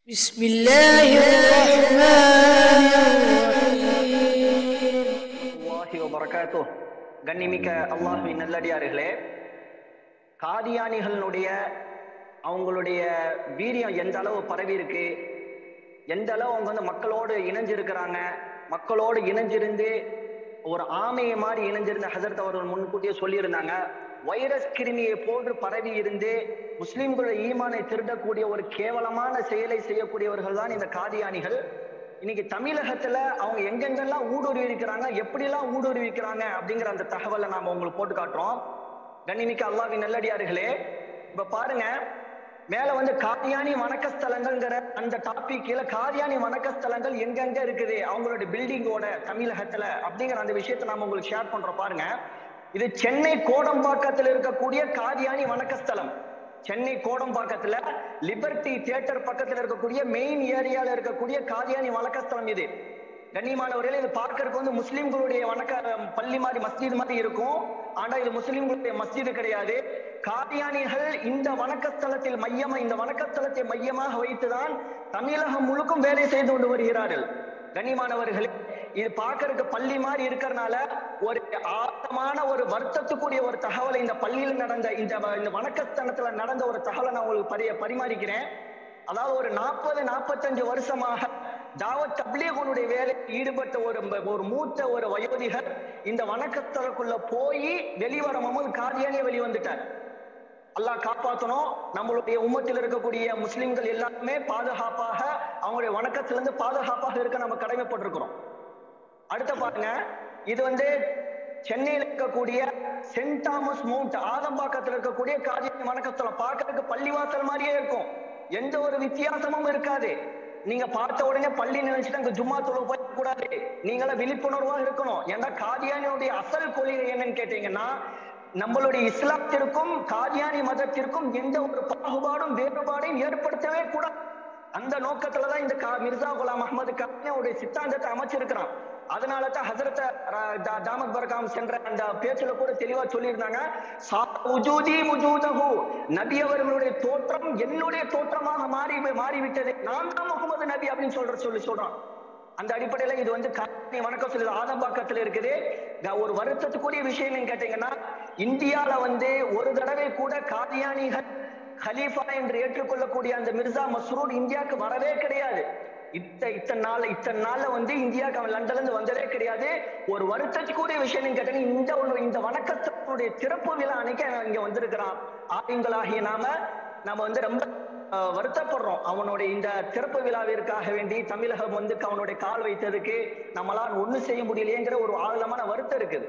بسم الله الرحمن الرحيم அல்லாஹி வபரகாத்தோ கண்ணிமிக்க அல்லாஹுவின் நல்லடியார்களே காதியானிகளுடைய அவங்களுடைய வீரியம் எந்த அளவு பரவி இருக்கு எந்த அளவு அவங்க வந்து மக்களோடு இணைஞ்சிருக்கிறாங்க மக்களோடு இணைஞ்சிருந்து ஒரு ஆமையை மாதிரி இணைஞ்சிருந்த ஹசரத் அவர்கள் முன்கூட்டியே சொல்லியிருந்தாங்க வைரஸ் கிருமியை போன்று பரவி இருந்து முஸ்லிம்களுடைய ஈமானை திருடக்கூடிய ஒரு கேவலமான செயலை செய்யக்கூடியவர்கள் தான் இந்த காதியானிகள் இன்னைக்கு தமிழகத்துல அவங்க எங்கெங்கெல்லாம் ஊடுருவி இருக்கிறாங்க எப்படிலாம் ஊடுருவி இருக்கிறாங்க அப்படிங்கிற அந்த தகவலை நாம உங்களுக்கு போட்டு காட்டுறோம் கண்ணிமிக்க அல்லாவின் நல்லடியார்களே இப்ப பாருங்க மேல வந்து காதியானி வணக்கஸ்தலங்கள்ங்கிற அந்த டாபிக் கீழே காதியானி வணக்கஸ்தலங்கள் எங்கெங்க இருக்குது அவங்களோட பில்டிங்கோட தமிழகத்துல அப்படிங்கிற அந்த விஷயத்தை நாம உங்களுக்கு ஷேர் பண்றோம் பாருங்க இது சென்னை கோடம்பாக்கத்தில் இருக்கக்கூடிய காதியானி வணக்கஸ்தலம் சென்னை கோடம்பாக்கத்துல லிபர்டி தியேட்டர் பக்கத்துல இருக்கக்கூடிய மெயின் ஏரியால இருக்கக்கூடிய காதியானி வணக்கஸ்தலம் இது கண்ணியமானவர்களே இது பார்க்கறதுக்கு வந்து முஸ்லிம்களுடைய வணக்க பள்ளி மாதிரி மஸ்ஜித் மாதிரி இருக்கும் ஆனா இது முஸ்லிம்களுடைய மஸ்ஜிது கிடையாது காதியானிகள் இந்த வணக்கஸ்தலத்தில் மையமா இந்த வணக்கஸ்தலத்தை மையமாக வைத்துதான் தமிழகம் முழுக்கும் வேலை செய்து கொண்டு வருகிறார்கள் கண்ணியமானவர்களே இது பார்க்கறதுக்கு பள்ளி மாதிரி இருக்கிறனால ஒரு ஆழமான ஒரு வருத்தத்துக்குரிய ஒரு தகவலை இந்த பள்ளியில் நடந்த இந்த இந்த வணக்கஸ்தலத்துல நடந்த ஒரு தகவலை நான் உங்களுக்கு பரி பரிமாறிக்கிறேன் அதாவது ஒரு நாற்பது நாற்பத்தஞ்சு வருஷமாக தாவத் தப்லீகுனுடைய வேலையில் ஈடுபட்ட ஒரு ஒரு மூத்த ஒரு வயோதிகர் இந்த வணக்கஸ்தலக்குள்ள போய் வெளிவரமும் காதியானிய வெளிவந்துட்டார் அல்லாஹ் காப்பாத்தணும் நம்மளுடைய உம்மத்தில் இருக்கக்கூடிய முஸ்லிம்கள் எல்லாருமே பாதுகாப்பாக அவங்களுடைய வணக்கத்திலிருந்து பாதுகாப்பாக இருக்க நம்ம கடமைப்பட்டிருக்கிறோம் அடுத்த பாருங்க இது வந்து சென்னையில் இருக்கக்கூடிய சென்ட் தாமஸ் மவுண்ட் ஆதம்பாக்கத்தில் இருக்கக்கூடிய காதியானி வணக்கத்தலம் பார்க்கறதுக்கு பள்ளிவாசல் மாதிரியே இருக்கும் எந்த ஒரு வித்தியாசமும் இருக்காது நீங்க பார்த்த உடனே பள்ளி நினைச்சுட்டு அங்க ஜும்மா தொழுவு போய் கூடாது நீங்கள விழிப்புணர்வா இருக்கணும் ஏன்னா காதியானியுடைய அசல் கொள்கை என்னன்னு கேட்டீங்கன்னா நம்மளுடைய இஸ்லாத்திற்கும் காதியானி மதத்திற்கும் எந்த ஒரு பாகுபாடும் வேறுபாடையும் ஏற்படுத்தவே கூடாது அந்த நோக்கத்துலதான் இந்த கா- மிர்சா குலாம் அஹமது கவிஞருடைய சித்தாந்தத்தை அமைச்சிருக்கிறான் அதனால தான் ஹசரத் தாமத் பர்காம் சென்ற அந்த பேச்சுல கூட தெளிவா சொல்லியிருந்தாங்க "சா- உஜூதி உஜூதஹு." நபி அவர்களுடைய தோற்றம் என்னுடைய தோற்றமாக மாறி மாறிவிட்டது நான் தான் முகமது நபி அப்படின்னு சொல்ற சொல்லி சொல்றான் அந்த அடிப்படையில இது வந்து காரணி வணக்கம் சொல்லுது ஆதம்பாக்கத்துல இருக்குது க- ஒரு வருத்தத்துக்குரிய விஷயம் என்னன்னு கேட்டீங்கன்னா இந்தியால வந்து ஒரு தடவை கூட காதியானிகள் ஹலீஃபா என்று ஏற்றுக்கொள்ளக்கூடிய அந்த மிர்சா மஸ்ரூர் இந்தியாவுக்கு வரவே கிடையாது இத்த இத்தனை நாள் இத்தனை நாள்ல வந்து இந்தியாவுக்கு அவன் லண்டன்ல இருந்து வந்ததே கிடையாது ஒரு வருத்தத்துக்குரிய விஷயம் என்னன்னு கேட்டீங்கன்னா இந்த ஒண்ணு இந்த வணக்கத்தினுடைய திறப்பு விழா அன்னைக்கு அவன் இங்க வந்திருக்கிறான் ஆயுங்களாகிய நாம நம்ம வந்து ரொம்ப அஹ், வருத்தப்படுறோம் அவனுடைய இந்த திறப்பு விழாவிற்காக வேண்டி தமிழகம் வந்து அவனுடைய கால் வைத்ததுக்கு நம்மளால் ஒண்ணு செய்ய முடியலையேங்கிற ஒரு ஆழமான வருத்தம் இருக்குது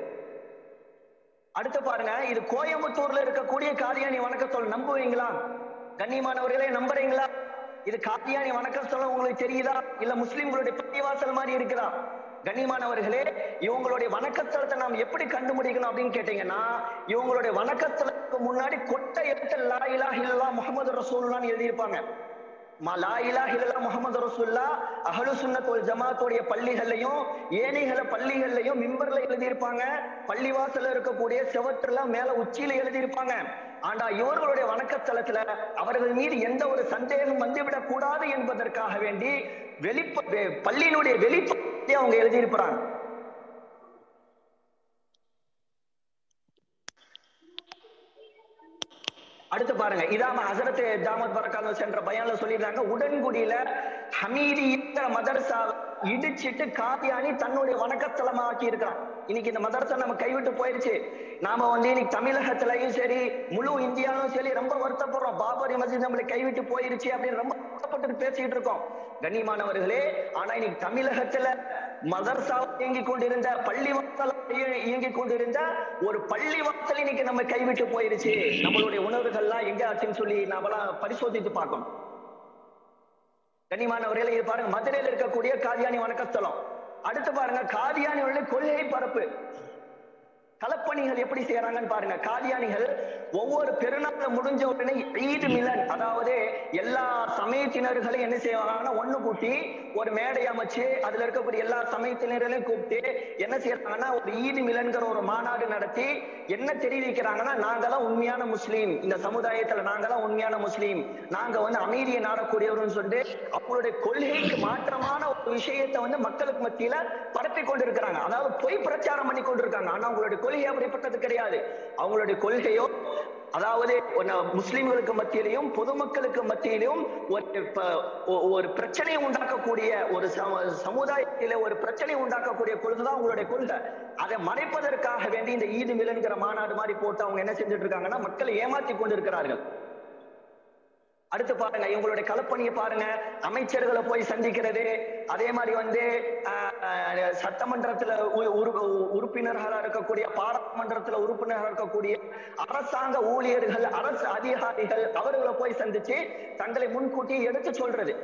அடுத்து பாருங்க இது கோயம்புத்தூர்ல இருக்கக்கூடிய காதியானி வணக்கத்தோல் நம்புவீங்களா கண்ணியமானவர்களே நம்புறீங்களா இது காதியானி வணக்கத்தோல் உங்களுக்கு தெரியுதா இல்ல முஸ்லிம்களுடைய பள்ளிவாசல் மாதிரி இருக்குதா கண்ணியமானவர்களே இவங்களுடைய வணக்கத்தலத்தை நாம் எப்படி கண்டுபிடிக்கணும் அப்படின்னு கேட்டீங்கன்னா இவங்களுடைய வணக்கத்தலத்துக்கு முன்னாடி கொட்டை எழுத்து லா இலாஹ இல்லல்லாஹ் முஹம்மது ரசூலுல்லாஹ்னு எழுதியிருப்பாங்க ம- லா இலாஹ இல்லல்லாஹ் முஹம்மது ரசூல்லா அஹ்லு சுன்னத் வல் ஜமாத்துடைய பள்ளிகள்லையும் ஏனைகள பள்ளிகள்லையும் மிம்பர்ல எழுதியிருப்பாங்க பள்ளிவாசல்ல இருக்கக்கூடிய செவற்றுல மேல உச்சியில எழுதியிருப்பாங்க ஆனா இவர்களுடைய வணக்கத்தலத்துல அவர்கள் மீது எந்த ஒரு சந்தேகம் வந்துவிடக் கூடாது என்பதற்காக வேண்டி வெளிப்ப வெ- பள்ளியினுடைய வெளிப்படையை அவங்க எழுதியிருப்பாங்க அடுத்து பாருங்க இதாம ஹசரத் தாமத் பரக்காங்க சென்ற பயான்ல சொல்லியிருந்தாங்க உடன்குடியில ஹமீதிங்கிற மதரசாவை இடிச்சிட்டு காதியானி தன்னுடைய வணக்கத்தலமா ஆக்கி இருக்கிறான் இன்னைக்கு இந்த மதரசா நம்ம கைவிட்டு போயிருச்சு நாம வந்து இன்னைக்கு தமிழகத்திலையும் சரி முழு இந்தியாவும் சரி ரொம்ப வருத்தப்படுறோம் பாபரி மஸ்ஜித் நம்மளை கைவிட்டு போயிருச்சு அப்படின்னு ரொம்ப வருத்தப்பட்டு பேசிட்டு இருக்கோம் கண்ணியமானவர்களே ஆனா இன்னைக்கு தமிழகத்துல மதர்சா இயங்கிக் கொண்டிருந்த பள்ளி வாசல் இயங்கிக் கொண்டிருந்த ஒரு பள்ளி வாசல் இன்னைக்கு நம்ம கைவிட்டு போயிருச்சு நம்மளுடைய உணர்வுகள்லாம் எங்க ஆச்சுன்னு சொல்லி நாமெல்லாம் பரிசோதித்து பார்க்கணும் கண்ணியமானவர்களே இது பாருங்க மதுரையில் இருக்கக்கூடிய காதியானி வணக்கஸ்தலம் அடுத்து பாருங்க காதியானியுடைய கொள்கை பரப்பு களப்பணிகள் எப்படி செய்யறாங்கன்னு பாருங்க காதியானிகள் ஒவ்வொரு பெருநாள் முடிஞ்ச உடனே ஈடு மிலன் அதாவது எல்லா சமயத்தினர்களையும் என்ன செய்வாங்கன்னா ஒண்ணு கூட்டி ஒரு மேடை அமைச்சு அதுல இருக்கக்கூடிய எல்லா சமயத்தினர்களையும் கூப்பிட்டு என்ன செய்யறாங்கன்னா ஒரு ஈடு மிலன்கிற ஒரு மாநாடு நடத்தி என்ன தெரிவிக்கிறாங்கன்னா நாங்கெல்லாம் உண்மையான முஸ்லீம் இந்த சமுதாயத்துல நாங்கெல்லாம் உண்மையான முஸ்லீம் நாங்க வந்து அமைதியை நாடக்கூடியவர்னு சொல்லிட்டு அவங்களுடைய கொள்கைக்கு மாற்றமான ஒரு விஷயத்தை வந்து மக்களுக்கு மத்தியில பரப்பி கொண்டிருக்கிறாங்க அதாவது பொய் பிரச்சாரம் பண்ணி கொண்டிருக்காங்க ஆனா அவங்களுடைய கொள்கை அப்படிப்பட்டது கிடையாது அவங்களுடைய கொள்கையோ அதாவது ஒன்னு முஸ்லிம்களுக்கு மத்தியிலையும் பொதுமக்களுக்கு மத்தியிலும் ஒரு ப- ஒ- ஒரு பிரச்சனையை உண்டாக்கக்கூடிய ஒரு சம- சமுதாயத்தில ஒரு பிரச்சனை உண்டாக்கக்கூடிய கொள்கை தான் அவங்களுடைய கொள்கை அதை மறைப்பதற்காக வேண்டி இந்த ஈது மிலன்கிற மாநாடு மாதிரி போட்டு அவங்க என்ன செஞ்சுட்டு இருக்காங்கன்னா மக்களை ஏமாத்தி கொண்டிருக்கிறார்கள் அடுத்து பாருங்க இவங்களுடைய களப்பணியை பாருங்க அமைச்சர்களை போய் சந்திக்கிறது அதே மாதிரி வந்து ஆஹ், ஆஹ், சட்டமன்றத்துல உ- உறு- உறுப்பினர்களா இருக்கக்கூடிய பாராளுமன்றத்துல உறுப்பினர்களா இருக்கக்கூடிய அரசாங்க ஊழியர்கள் அரசு அதிகாரிகள் அவர்களை போய் சந்திச்சு தங்களை முன்கூட்டி எடுத்து சொல்றது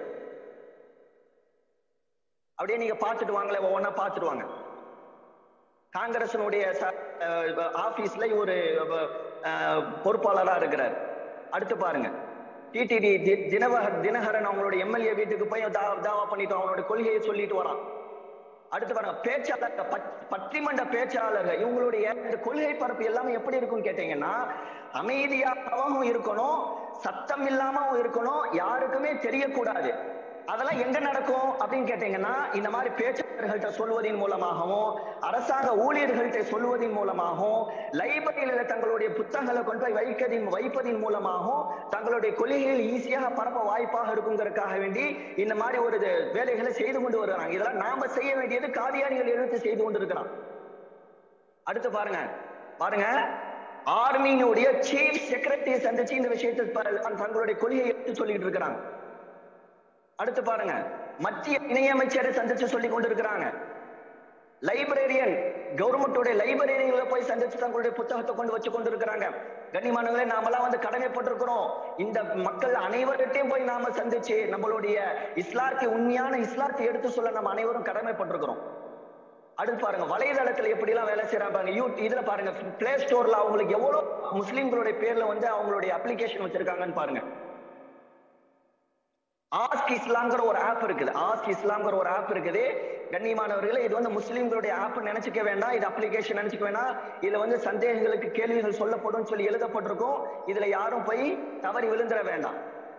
அப்படியே நீங்க பார்த்துட்டு வாங்களே ஒவ்வொன்னா பார்த்துட்டு வாங்க காங்கிரசினுடைய ஆபீஸ்ல ஒரு பொறுப்பாளரா இருக்கிறார் அடுத்து பாருங்க டிடிடி தினவகர் தினகரன் அவங்களோட எம்எல்ஏ வீட்டுக்கு போய் தா- தாவா பண்ணிட்டு அவங்களோட கொள்கையை சொல்லிட்டு வரான் அடுத்து பாருங்க பேச்சாளர் பத்- பட்டிமன்ற பேச்சாளர்கள் இவங்களுடைய இந்த கொள்கை பரப்பு எல்லாமே எப்படி இருக்கும்னு கேட்டீங்கன்னா அமைதியாகவும் இருக்கணும் சத்தம் இல்லாமவும் இருக்கணும் யாருக்குமே தெரியக்கூடாது அதெல்லாம் எங்க நடக்கும் அப்படின்னு கேட்டீங்கன்னா இந்த மாதிரி பேச்சாளர்கள்ட்ட சொல்வதன் மூலமாகவும் அரசாங்க ஊழியர்கள்ட்ட சொல்வதன் மூலமாகவும் லைப்ரரியில தங்களுடைய புத்தகங்களை கொண்டு போய் வைக்கதின் வைப்பதின் மூலமாகவும் தங்களுடைய கொள்கைகள் ஈஸியாக பரப்ப வாய்ப்பாக இருக்குங்கிறதுக்காக வேண்டி இந்த மாதிரி ஒரு இது வேலைகளை செய்து கொண்டு வருகிறாங்க இதெல்லாம் நாம செய்ய வேண்டியது காதியானிகள் எடுத்து செய்து கொண்டு இருக்கிறான் அடுத்து பாருங்க பாருங்க ஆர்மியினுடைய சீஃப் செக்ரட்டரி சந்திச்சு இந்த விஷயத்தை ப- தங்களுடைய கொள்கையை எடுத்து சொல்லிட்டு இருக்கிறாங்க அடுத்து பாருங்க மத்திய இணையமைச்சரை சந்திச்சு சொல்லி கொண்டிருக்கிறாங்க லைப்ரரியன் கவர்மெண்டோட லைப்ரரியன்களை போய் சந்திச்சு தங்களுடைய புத்தகத்தை கொண்டு வச்சு கொண்டிருக்கிறாங்க கண்ணியமானவர்களே நாமெல்லாம் வந்து கடமைப்பட்டிருக்கிறோம் இந்த மக்கள் அனைவர்கிட்டையும் போய் நாம சந்திச்சு நம்மளுடைய இஸ்லாத்தை உண்மையான இஸ்லாத்தை எடுத்து சொல்ல நம்ம அனைவரும் கடமைப்பட்டிருக்கிறோம் அடுத்து பாருங்க வலைதளத்துல எப்படி எல்லாம் வேலை செய்யறாங்க பாருங்க யூ இதுல பாருங்க பிளே ஸ்டோர்ல அவங்களுக்கு எவ்வளவு முஸ்லிம்களுடைய பேர்ல வந்து அவங்களுடைய அப்ளிகேஷன் வச்சிருக்காங்கன்னு பாருங்க ஆஸ்க் இஸ்லாம்ங்கிற ஒரு ஆப் இருக்குது ஆஸ்க் இஸ்லாம்ங்கிற ஒரு ஆப் இருக்குது கண்ணியமானவர்களே இது வந்து முஸ்லிம்களுடைய ஆப் நினைச்சுக்க வேண்டாம் இது அப்ளிகேஷன் நினைச்சுக்க வேண்டாம் இதுல வந்து சந்தேகங்களுக்கு கேள்விகள் சொல்லப்படும் சொல்லி எழுதப்பட்டிருக்கும் இதுல யாரும் போய் தவறி விழுந்துட வேண்டாம்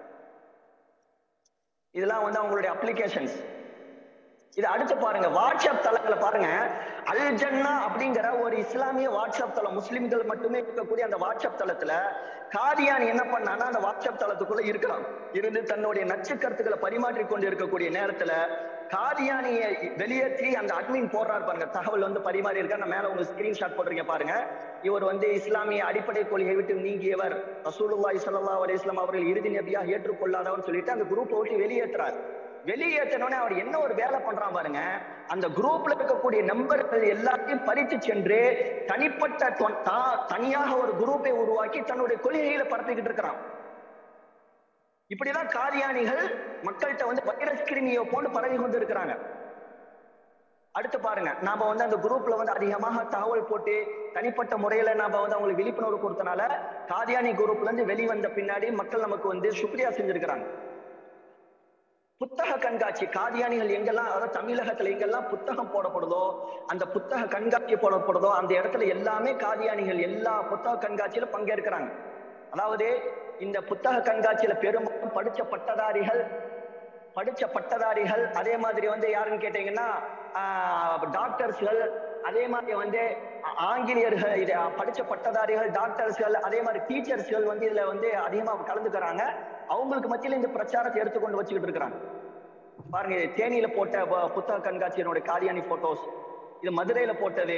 இதெல்லாம் வந்து அவங்களுடைய அப்ளிகேஷன்ஸ் இது அடுத்து பாருங்க வாட்ஸ்அப் தளங்களை பாருங்க அல் ஜன்னா அப்படிங்கிற ஒரு இஸ்லாமிய வாட்ஸ்அப் தளம் முஸ்லிம்கள் மட்டுமே இருக்கக்கூடிய அந்த வாட்ஸ்அப் தளத்துல காதியான் என்ன பண்ணான்னா அந்த வாட்ஸ்அப் தளத்துக்குள்ள இருக்கலாம் இருந்து தன்னுடைய நச்சு கருத்துக்களை பரிமாற்றி கொண்டு இருக்கக்கூடிய நேரத்துல காதியானியை வெளியேற்றி அந்த அட்மின் போடுறாரு பாருங்க தகவல் வந்து பரிமாறி இருக்கா நான் மேல உங்களுக்கு ஸ்கிரீன்ஷாட் போட்டிருக்கேன் பாருங்க இவர் வந்து இஸ்லாமிய அடிப்படை கொள்கையை விட்டு நீங்கியவர் ரசூலுல்லாஹி ஸல்லல்லாஹு அலைஹி வஸல்லம் அவர்கள் இறுதி நபியாக ஏற்றுக்கொள்ளாதவர் சொல்லிட்டு அந்த குரூப்பை விட்டு வெளியேற்றுறாரு வெளியேற்றனோடனே அவர் என்ன ஒரு வேலை பண்றான் பாருங்க அந்த குரூப்ல இருக்கக்கூடிய நம்பர்கள் எல்லாத்தையும் பறித்து சென்று தனிப்பட்ட தொ- தா- தனியாக ஒரு குரூப்பை உருவாக்கி தன்னுடைய கொள்கைகளை பரப்பிக்கிட்டு இருக்கிறான் இப்படிதான் காதியானிகள் மக்கள்கிட்ட வந்து வைரஸ் கிருமியை போன்று பரவி கொண்டு இருக்கிறாங்க அடுத்து பாருங்க நாம வந்து அந்த குரூப்ல வந்து அதிகமாக தகவல் போட்டு தனிப்பட்ட முறையில நாம வந்து அவங்களுக்கு விழிப்புணர்வு கொடுத்தனால காதியானி குரூப்ல இருந்து வெளிவந்த பின்னாடி மக்கள் நமக்கு வந்து சுப்ரியா செஞ்சிருக்கிறாங்க புத்தக கண்காட்சி காதியானிகள் எங்கெல்லாம் அதாவது தமிழகத்துல எங்கெல்லாம் புத்தகம் போடப்படுதோ அந்த புத்தக கண்காட்சி போடப்படுதோ அந்த இடத்துல எல்லாமே காதியானிகள் எல்லா புத்தக கண்காட்சியில பங்கேற்கிறாங்க அதாவது இந்த புத்தக கண்காட்சியில பெரும்பாலும் படிச்ச பட்டதாரிகள் படிச்ச பட்டதாரிகள் அதே மாதிரி வந்து யாருன்னு கேட்டீங்கன்னா டாக்டர்ஸ்கள் அதே மாதிரி வந்து ஆ- ஆங்கிலேயர்கள் இது ஆ, படிச்ச பட்டதாரிகள் டாக்டர்ஸ்கள் அதே மாதிரி டீச்சர்ஸ்கள் வந்து இதுல வந்து அதிகமா கலந்துக்கிறாங்க அவங்களுக்கு மத்தியில இந்த பிரச்சாரத்தை எடுத்துக்கொண்டு வச்சுக்கிட்டு இருக்கிறாங்க பாருங்க இது தேனியில போட்ட ப- புத்தக கண்காட்சியினுடைய காதியானி போட்டோஸ் இது மதுரையில போட்டது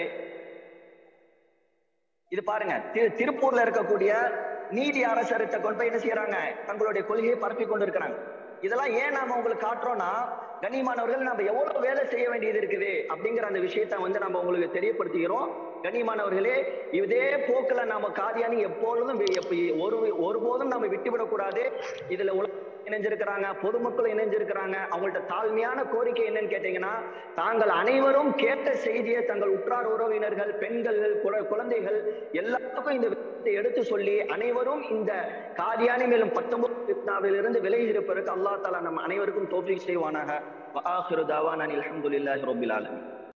இது பாருங்க திரு- திருப்பூர்ல இருக்கக்கூடிய நீதி அரசர்கிட்ட கொண்டு போய் என்ன செய்யறாங்க தங்களுடைய கொள்கையை பரப்பி கொண்டு இருக்கிறாங்க இதெல்லாம் ஏன் நாம உங்களுக்கு காட்டுறோம்னா கண்ணியமானவர்கள் நம்ம எவ்வளவு வேலை செய்ய வேண்டியது இருக்குது அப்படிங்கிற அந்த விஷயத்தை வந்து நம்ம உங்களுக்கு தெரியப்படுத்துகிறோம் கண்ணியமானவர்களே இதே போக்குல நாம காதியானி எப்பொழுதும் வி- எப்ப- ஒரு ஒருபோதும் நம்ம விட்டுவிடக்கூடாது இதுல உல- இணைஞ்சிருக்கிறாங்க பொதுமக்களும் இணைஞ்சிருக்கிறாங்க அவங்கள்ட்ட தாழ்மையான கோரிக்கை என்னன்னு கேட்டீங்கன்னா தாங்கள் அனைவரும் கேட்ட செய்தியை தங்கள் உற்றார் உறவினர்கள் பெண்கள் குழ- குழந்தைகள் எல்லாத்துக்கும் இந்த விஷயத்தை எடுத்து சொல்லி அனைவரும் இந்த காதியானி மேலும் பத்தொன்பது இருந்து விலகி இருப்பதற்கு அல்லாஹ் தாலா நம் அனைவருக்கும் தோல்வி செய்வானாக வஆஹிரு தாவானா அல்ஹம்துலில்லாஹி ரப்பில் ஆலமீன்